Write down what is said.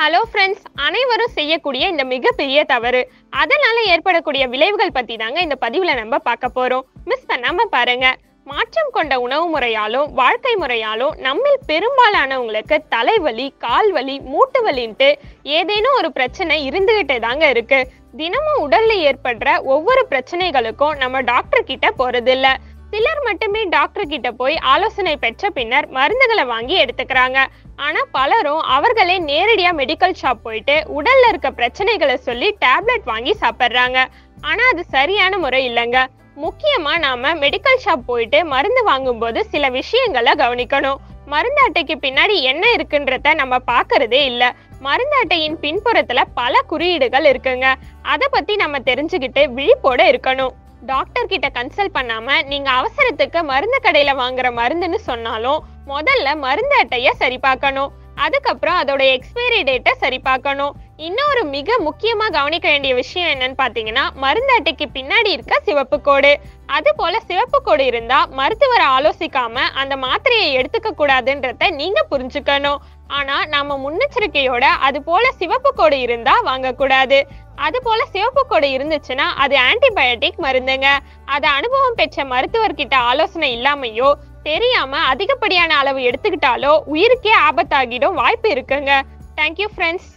hello friends அனைவரும் செய்யக்கூடிய இந்த மிகப்பெரிய தவறு அதனால ஏற்படக்கூடிய விளைவுகள் பத்தி தாங்க இந்த பதிவுல நம்ம பார்க்க போறோம் மிஸ் பண்ணாம பாருங்க மாற்றம் கொண்ட உணவு முறையாலும் வாழ்க்கை முறையாலும் நம்மில் பெரும்பாலானவங்களுக்கு தலைவலி கால்வலி மூட்டு வலின்ட்டு ஏதேனும் ஒரு பிரச்சனை இருந்துகிட்டே தாங்க இருக்கு தினமும் உடல்ல ஏற்படுற ஒவ்வொரு பிரச்சனைகளுக்கும் நம்ம டாக்டர் கிட்ட போறது இல்ல சிலர் மட்டுமே டாக்டர் கிட்ட போய் ஆலோசனை பெற்ற பின்னர் மருந்துகளை வாங்கி எடுத்துக்கிறாங்க ஆனா பலரும் அவர்களே நேரடியா மெடிக்கல் ஷாப் போயிட்டு உடல்ல இருக்க பிரச்சனைகளை சொல்லி டேப்லெட் வாங்கி சாப்பிடுறாங்க ஆனா அது சரியான முறை இல்லைங்க முக்கியமா நாம மெடிக்கல் ஷாப் போயிட்டு மருந்து வாங்கும்போது சில விஷயங்களை கவனிக்கணும் மருந்து அட்டைக்கு பின்னாடி என்ன இருக்குன்றத நம்ம பார்க்கறதே இல்ல மருந்து அட்டையின் பின்புறத்துல பல குறியீடுகள் இருக்குங்க அதை பத்தி நம்ம தெரிஞ்சுக்கிட்டு விழிப்போட இருக்கணும் டாக்டர் கிட்ட கன்சல்ட் பண்ணாம நீங்க அவசரத்துக்கு மருந்து கடையில வாங்குற மருந்துன்னு சொன்னாலும் முதல்ல மருந்து அட்டைய சரி பார்க்கணும் அதுக்கப்புறம் அதோட எக்ஸ்பைரி டேட்டை சரி பார்க்கணும் இன்னொரு மிக முக்கியமா கவனிக்க வேண்டிய விஷயம் என்னன்னு பாத்தீங்கன்னா மருந்து அட்டைக்கு பின்னாடி இருக்க சிவப்பு கோடு அது போல சிவப்பு கோடு இருந்தா மருத்துவரை ஆலோசிக்காம அந்த மாத்திரையை எடுத்துக்க கூடாதுன்றத நீங்க புரிஞ்சுக்கணும் ஆனா நாம முன்னெச்சரிக்கையோட அது போல சிவப்பு கோடு இருந்தா வாங்கக்கூடாது அது போல சிவப்பு கோடு இருந்துச்சுன்னா அது ஆன்டிபயோட்டிக் மருந்துங்க அது அனுபவம் பெற்ற மருத்துவர்கிட்ட ஆலோசனை இல்லாமையோ தெரியாம அதிகப்படியான அளவு எடுத்துக்கிட்டாலோ உயிருக்கே ஆபத்தாகிடும் வாய்ப்பு இருக்குங்க தேங்க்யூ ஃப்ரெண்ட்ஸ்